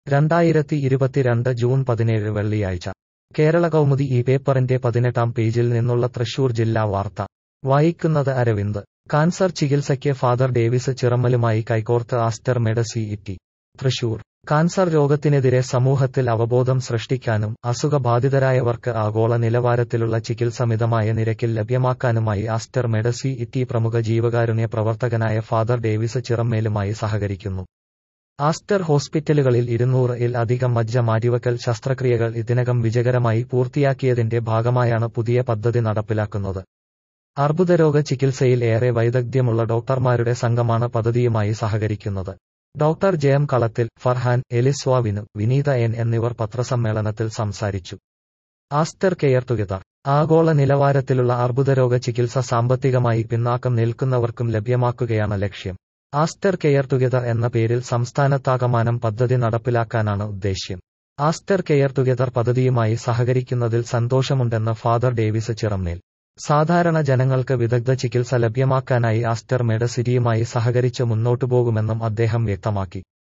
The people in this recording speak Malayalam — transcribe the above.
രണ്ടായിരത്തി ഇരുപത്തിരണ്ട് ജൂൺ പതിനേഴ് വെള്ളിയാഴ്ച കേരള കൗമുദി ഈ പേപ്പറിന്റെ പതിനെട്ടാം പേജിൽ നിന്നുള്ള തൃശൂർ ജില്ലാ വാർത്ത വായിക്കുന്നത് അരവിന്ദ് കാൻസർ ചികിത്സയ്ക്ക് ഫാദർ ഡേവിസ് ചിറമ്മലുമായി കൈകോർത്ത് Aster Medcity Thrissur cancer രോഗത്തിനെതിരെ സമൂഹത്തിൽ അവബോധം സൃഷ്ടിക്കാനും അസുഖബാധിതരായവർക്ക് ആഗോള നിലവാരത്തിലുള്ള ചികിത്സ മിതമായ നിരക്കിൽ ലഭ്യമാക്കാനുമായി ആസ്റ്റർ മെഡ സിഇടി പ്രമുഖ ജീവകാരുണ്യ പ്രവർത്തകനായ ഫാദർ ഡേവിസ് ചിറമ്മേലുമായി സഹകരിക്കുന്നു ആസ്റ്റർ ഹോസ്പിറ്റലുകളിൽ ഇരുന്നൂറ് ഇൽ അധികം മജ്ജ മാറ്റിവക്കൽ ശസ്ത്രക്രിയകൾ ഇതിനകം വിജയകരമായി പൂർത്തിയാക്കിയതിന്റെ ഭാഗമായാണ് പുതിയ പദ്ധതി നടപ്പിലാക്കുന്നത് അർബുദരോഗ ചികിത്സയിൽ ഏറെ വൈദഗ്ധ്യമുള്ള ഡോക്ടർമാരുടെ സംഘമാണ് പദ്ധതിയുമായി സഹകരിക്കുന്നത് ഡോക്ടർ ജയം കളത്തിൽ ഫർഹാൻ എലിസ്വാവിനു വിനീത എൻ എന്നിവർ പത്രസമ്മേളനത്തിൽ സംസാരിച്ചു ആസ്റ്റർ കെയർ ടുഗദർ ആഗോള നിലവാരത്തിലുള്ള അർബുദരോഗ ചികിത്സ സാമ്പത്തികമായി പിന്നാക്കം നിൽക്കുന്നവർക്കും ലഭ്യമാക്കുകയാണ് ലക്ഷ്യം ആസ്റ്റർ കെയർ ടുഗദർ എന്ന പേരിൽ സംസ്ഥാനത്താകമാനം പദ്ധതി നടപ്പിലാക്കാനാണ് ഉദ്ദേശ്യം ആസ്റ്റർ കെയർ ടുഗദർ പദ്ധതിയുമായി സഹകരിക്കുന്നതിൽ സന്തോഷമുണ്ടെന്ന് ഫാദർ ഡേവിസ് ചിറമ്മേൽ സാധാരണ ജനങ്ങൾക്ക് വിദഗ്ധ ചികിത്സ ലഭ്യമാക്കാനായി ആസ്റ്റർ മെഡസിറ്റിയുമായി സഹകരിച്ച് മുന്നോട്ടുപോകുമെന്നും അദ്ദേഹം വ്യക്തമാക്കി